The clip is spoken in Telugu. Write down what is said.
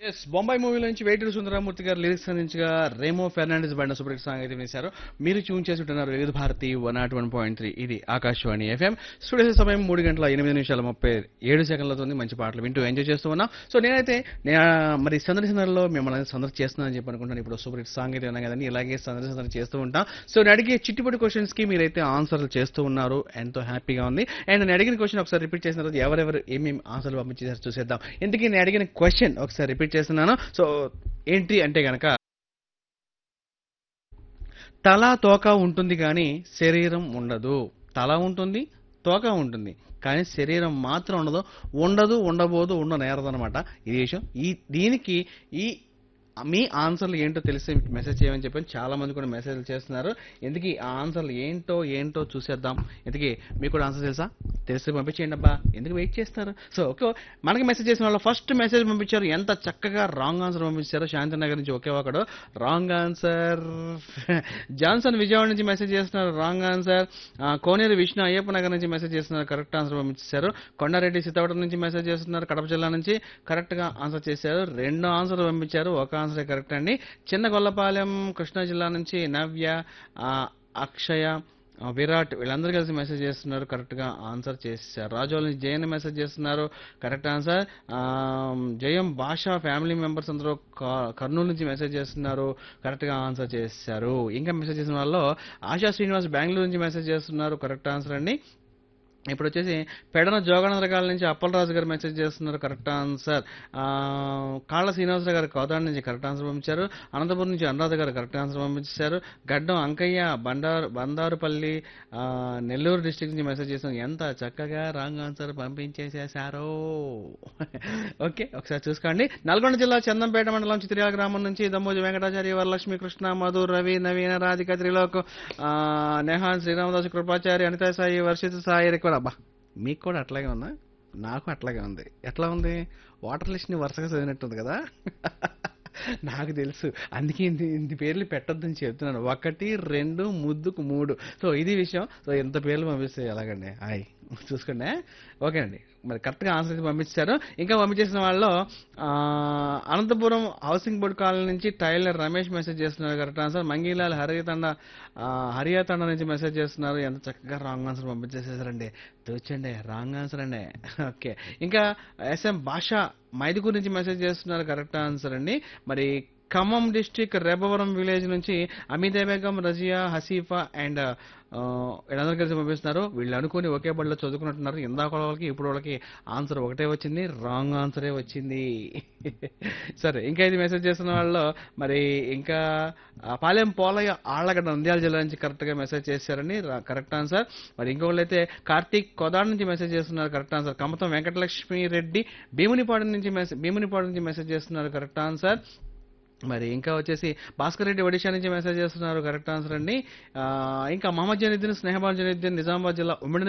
ఎస్ బొంబాయి మూవీలో నుంచి వేటూరు సుందరమూర్తి గారు లిరిక్స్ అందించగా రేమో ఫెర్నాండెస్ బండ సూపర్ హిట్ సాంగ్ అయితే వినేశారు మీరు ట్యూన్ చేసి ఉంటున్నారు Vividh Bharati one naught one point three ఇది ఆకాశవాణి ఎఫ్ఎం స్టూడియో సమయం మూడు గంటల ఎనిమిది నిమిషాల ముప్పై ఏడు సెకండ్లతో ఉంది మంచి పాటలు వింటూ ఎంజాయ్ చేస్తూ ఉన్నాం సో నేనైతే నే- మరి సందడి సందడిలో మిమ్మల్ని సందడి చేస్తున్నానని చెప్పి అనుకుంటాను ఇప్పుడు సూపర్ హిట్ సాంగ్ అయితే ఉన్నాం కదండి ఇలాగే సందడి సందడి చేస్తూ ఉంటాం సో నేను అడిగే చిట్టుపడి క్వశ్చన్స్ కి మీరైతే ఆన్సర్లు చేస్తూ ఉన్నారు ఎంతో హ్యాపీగా ఉంది అండ్ నేను అడిగిన క్వశ్చన్ ఒకసారి రిపీట్ చేసిన తర్వాత ఎవరెవరు ఏమేమి ఆన్సర్లు పంపించేసారు చూసేద్దాం ఎందుకు నేను అడిగిన క్వశ్చన్ ఒకసారి రిపీట్ చేస్తున్నాను సో ఏంటి అంటే గనక తల తోక ఉంటుంది కానీ శరీరం ఉండదు తల ఉంటుంది తోక ఉంటుంది కానీ శరీరం మాత్రం ఉండదు ఉండదు ఉండబోదు ఉండనేరదు అనమాట ఇది విషయం ఈ దీనికి ఈ మీ ఆన్సర్లు ఏంటో తెలిసి మెసేజ్ చేయమని చెప్పని చాలా మంది కూడా మెసేజ్లు చేస్తున్నారు ఎందుకు ఆ ఆన్సర్లు ఏంటో ఏంటో చూసేద్దాం ఎందుకు మీకు కూడా ఆన్సర్ తెలుసా తెలిసి పంపించేయండి అబ్బా ఎందుకు వెయిట్ చేస్తారు సో ఓకే మనకి మెసేజ్ చేసిన వాళ్ళు ఫస్ట్ మెసేజ్ పంపించారు ఎంత చక్కగా రాంగ్ ఆన్సర్ పంపించారు శాంతినగర్ నుంచి ఒకే ఒకడు రాంగ్ ఆన్సర్ జాన్సన్ విజయవాడ నుంచి మెసేజ్ చేస్తున్నారు రాంగ్ ఆన్సర్ కోనేరు విష్ణు అయ్యప్ప నగర్ నుంచి మెసేజ్ చేస్తున్నారు కరెక్ట్ ఆన్సర్ పంపించారు కొండారెడ్డి సీతావటం నుంచి మెసేజ్ చేస్తున్నారు కడప జిల్లా నుంచి కరెక్ట్ గా ఆన్సర్ చేశారు రెండు ఆన్సర్ పంపించారు ఒక ఆన్సర్ కరెక్ట్ అండి చిన్న గొల్లపాలెం కృష్ణా జిల్లా నుంచి నవ్య ఆ, అక్షయ ఆ, విరాట్ వీళ్ళందరూ కలిసి మెసేజ్ చేస్తున్నారు కరెక్ట్ గా ఆన్సర్ చేశారు రాజోల నుంచి జయన్ మెసేజ్ చేస్తున్నారు కరెక్ట్ ఆన్సర్ ఆ, జయం భాష ఫ్యామిలీ మెంబర్స్ అందరూ క- కర్నూలు నుంచి మెసేజ్ చేస్తున్నారు కరెక్ట్ గా ఆన్సర్ చేశారు ఇంకా మెసేజ్ చేసిన వాళ్ళు ఆశా శ్రీనివాస్ బెంగళూరు నుంచి మెసేజ్ చేస్తున్నారు కరెక్ట్ ఆన్సర్ అండి ఇప్పుడు వచ్చేసి పెడన జోగనందరకాల నుంచి అప్పలరాజు గారు మెసేజ్ చేస్తున్నారు కరెక్ట్ ఆన్సర్ ఆ, కాళ్ళ శ్రీనివాసరావు గారు కోదాడ నుంచి కరెక్ట్ ఆన్సర్ పంపించారు అనంతపురం నుంచి అనురాధ గారు కరెక్ట్ ఆన్సర్ పంపించారు గడ్డం అంకయ్య బండారు బందారుపల్లి ఆ, నెల్లూరు డిస్టిక్ నుంచి మెసేజ్ చేస్తున్నారు ఎంత చక్కగా రాంగ్ ఆన్సర్ పంపించేసేసారో ఓకే ఒకసారి చూసుకోండి నల్గొండ జిల్లా చందంపేట మండలం చిత్రియాల గ్రామం నుంచి దమ్మోజి వెంకటాచార్య వరలక్ష్మి కృష్ణ మధు రవి నవీన రాధిక త్రిలోక్ ఆ, నెహాన్ శ్రీరామదాసు కృపాచారి అనితా సాయి వర్షిత సాయి రిక్వర్ అబ్బా మీకు కూడా అట్లాగే ఉందా నాకు అట్లాగే ఉంది ఎట్లా ఉంది వాటర్ లిస్ట్ ని వరుసగా చదివినట్టుంది కదా నాకు తెలుసు అందుకే ఇంత ఇంత పేర్లు పెట్టొద్దని చెప్తున్నాను ఒకటి రెండు ముద్దుకు మూడు సో ఇది విషయం సో ఎంత పేర్లు పంపిస్తే ఎలాగండి హాయ్ చూసుకోండి ఓకే అండి మరి కరెక్ట్గా ఆన్సర్ అయితే పంపించారు ఇంకా పంపించేసిన వాళ్ళు ఆ, అనంతపురం హౌసింగ్ బోర్డ్ కాలనీ నుంచి టైలర్ రమేష్ మెసేజ్ చేస్తున్నారు కరెక్ట్ ఆన్సర్ మంగీలాల్ హరితండ ఆ, హరియాతండ నుంచి మెసేజ్ చేస్తున్నారు ఎంత చక్కగా రాంగ్ ఆన్సర్ పంపించేసేసారండి తోచండి రాంగ్ ఆన్సర్ అండి ఓకే ఇంకా ఎస్ఎం భాష మైదుకూరు నుంచి మెసేజ్ చేస్తున్నారు కరెక్ట్ ఆన్సర్ అండి మరి ఖమ్మం డిస్టిక్ రెబవరం విలేజ్ నుంచి అమిదే బేగం రజియా హసీఫా అండ్ వీళ్ళందరూ కలిసి పంపిస్తున్నారు వీళ్ళు అనుకుని ఒకే బడిలో చదువుకున్నట్టున్నారు ఇందాక వాళ్ళకి ఇప్పుడు వాళ్ళకి ఆన్సర్ ఒకటే వచ్చింది రాంగ్ ఆన్సరే వచ్చింది సరే ఇంకా ఇది మెసేజ్ చేస్తున్న వాళ్ళు మరి ఇంకా ఆ, పాలెం పోలయ్య ఆళ్ళగడ్డ నంద్యాల జిల్లా నుంచి కరెక్ట్ గా మెసేజ్ చేశారని కరెక్ట్ ఆన్సర్ మరి ఇంకొకళ్ళు అయితే కార్తీక్ కొదాడ్ నుంచి మెసేజ్ చేస్తున్నారు కరెక్ట్ ఆన్సర్ కమతం వెంకటలక్ష్మి రెడ్డి భీమునిపాడు నుంచి మెసేజ్ భీమునిపాడు నుంచి మెసేజ్ చేస్తున్నారు కరెక్ట్ ఆన్సర్ మరి ఇంకా వచ్చేసి భాస్కర్ రెడ్డి ఒడిషా నుంచి మెసేజ్ చేస్తున్నారు కరెక్ట్ ఆన్సర్ అండి ఆ, ఇంకా మహమ్మద్ జనీద్దీన్ స్నేహబాన్ జనీద్దీన్ నిజామాబాద్ జిల్లా ఉమ్మడి